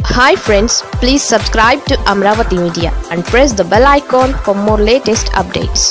hi friends please subscribe to Amaravati media and press the bell icon for more latest updates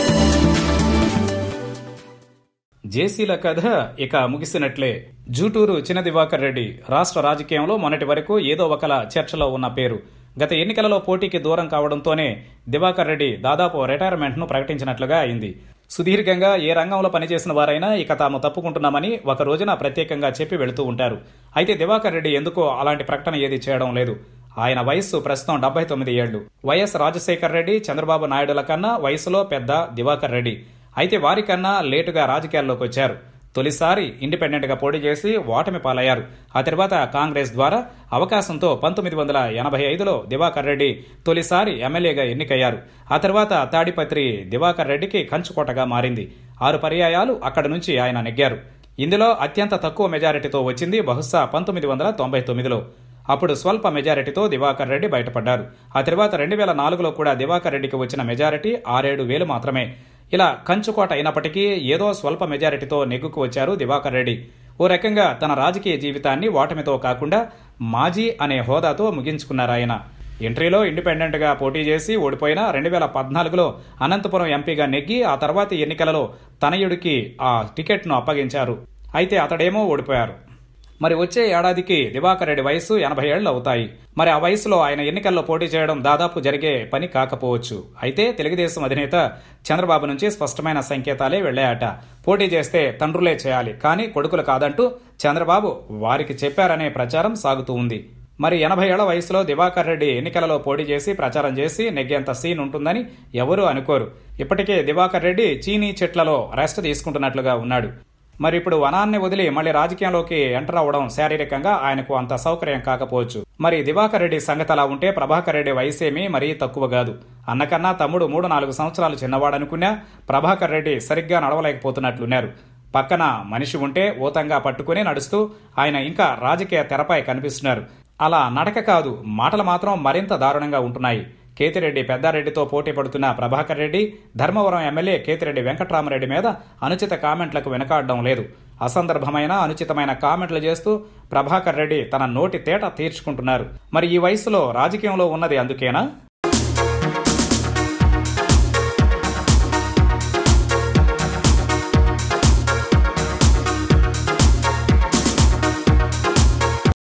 జేసీల కథ ఇక ముగిసినట్లే జూటూరు చిన్న దివాకర్ రెడ్డి రాష్ట్ర రాజకీయంలో మొన్నటి వరకు ఏదో ఒకలా చర్చలో ఉన్న పేరు గత ఎన్నికలలో పోటీకి దూరం కావడంతోనే దివాకర్ రెడ్డి దాదాపు రిటైర్మెంట్ను ప్రకటించినట్లుగా అయింది సుదీర్ఘంగా ఏ రంగంలో పనిచేసిన వారైనా ఇక తాము తప్పుకుంటున్నామని ఒక రోజున ప్రత్యేకంగా చెప్పి వెళుతూ ఉంటారు అయితే దివాకర్ రెడ్డి ఎందుకో అలాంటి ప్రకటన ఏది చేయడం లేదు ఆయన వయస్సు ప్రస్తుతం డెబ్బై తొమ్మిది ఏళ్లు వైఎస్ రాజశేఖర్ రెడ్డి చంద్రబాబు నాయుడుల కన్నా వయసులో పెద్ద దివాకర్ రెడ్డి అయితే వారికన్నా లేటుగా రాజకీయాల్లోకి వచ్చారు తొలిసారి ఇండిపెండెంట్ గా పోటీ చేసి ఓటమి పాలయ్యారు ఆ తర్వాత కాంగ్రెస్ ద్వారా అవకాశంతో పంతొమ్మిది వందల ఎనభై ఐదులో దివాకర్ రెడ్డి తొలిసారి ఎమ్మెల్యేగా ఎన్నికయ్యారు ఆ తర్వాత తాడిపత్రి దివాకర్ రెడ్డికి కంచుకోటగా మారింది ఆరు పర్యాయాలు అక్కడి నుంచి ఆయన నెగ్గారు ఇందులో అత్యంత తక్కువ మెజారిటీతో వచ్చింది బహుశా పంతొమ్మిది వందల తొంభై తొమ్మిదిలో అప్పుడు స్వల్ప మెజారిటీతో దివాకర్ రెడ్డి బయటపడ్డారు ఆ తర్వాత రెండు వేల నాలుగులో కూడా దివాకర్ రెడ్డికి వచ్చిన మెజారిటీ ఆరేడు వేలు మాత్రమే ఇలా కంచుకోట అయినప్పటికీ ఏదో స్వల్ప మెజారిటీతో నెగ్గుకు వచ్చారు దివాకర్ రెడ్డి ఓ రకంగా తన రాజకీయ జీవితాన్ని ఓటమితో కాకుండా మాజీ అనే హోదాతో ముగించుకున్నారు ఆయన ఎంట్రీలో ఇండిపెండెంట్గా పోటీ చేసి ఓడిపోయిన రెండు వేల పద్నాలుగులో అనంతపురం ఎంపీగా నెగ్గి ఆ తర్వాతి ఎన్నికలలో తనయుడికి ఆ టికెట్ను అప్పగించారు అయితే అతడేమో ఓడిపోయారు మరి వచ్చే ఏడాదికి దివాకర్ రెడ్డి వయసు ఎనభై ఏళ్లు అవుతాయి మరి ఆ వయసులో ఆయన ఎన్నికల్లో పోటీ చేయడం దాదాపు జరిగే పని కాకపోవచ్చు అయితే తెలుగుదేశం అధినేత చంద్రబాబు నుంచి స్పష్టమైన సంకేతాలే వెళ్లాయట పోటీ చేస్తే తండ్రులే చేయాలి కానీ కొడుకులు కాదంటూ చంద్రబాబు వారికి చెప్పారనే ప్రచారం సాగుతూ ఉంది మరి ఎనభై ఏళ్ల వయసులో దివాకర్ రెడ్డి ఎన్నికలలో పోటీ చేసి ప్రచారం చేసి నెగ్గేంత సీన్ ఉంటుందని ఎవరూ అనుకోరు ఇప్పటికే దివాకర్ రెడ్డి చీనీ చెట్లలో రెస్ట్ తీసుకుంటున్నట్లుగా ఉన్నాడు మరి ఇప్పుడు వనాన్ని వదిలి మళ్ళీ రాజకీయంలోకి ఎంటర్ అవ్వడం శారీరకంగా ఆయనకు అంత సౌకర్యం కాకపోవచ్చు మరి దివాకర్ రెడ్డి సంగతి అలా ఉంటే ప్రభాకర్ రెడ్డి వయసేమీ మరీ తక్కువ కాదు అన్నకన్నా తమ్ముడు మూడు నాలుగు సంవత్సరాలు చిన్నవాడనుకున్నా ప్రభాకర్ రెడ్డి సరిగ్గా నడవలేకపోతున్నట్లున్నారు పక్కన మనిషి ఉంటే ఊతంగా పట్టుకుని నడుస్తూ ఆయన ఇంకా రాజకీయ తెరపై కనిపిస్తున్నారు అలా నడక కాదు మాటలు మాత్రం మరింత దారుణంగా ఉంటున్నాయి కేతిరెడ్డి పెద్దారెడ్డితో పోటీ పడుతున్న ప్రభాకర్ రెడ్డి ధర్మవరం ఎమ్మెల్యే కేతిరెడ్డి వెంకట్రామరెడ్డి మీద అనుచిత కామెంట్లకు వెనకాడడం లేదు అసందర్భమైన అనుచితమైన కామెంట్లు చేస్తూ ప్రభాకర్ రెడ్డి తన నోటి తేట తీర్చుకుంటున్నారు మరి ఈ వయసులో రాజకీయంలో ఉన్నది అందుకేనా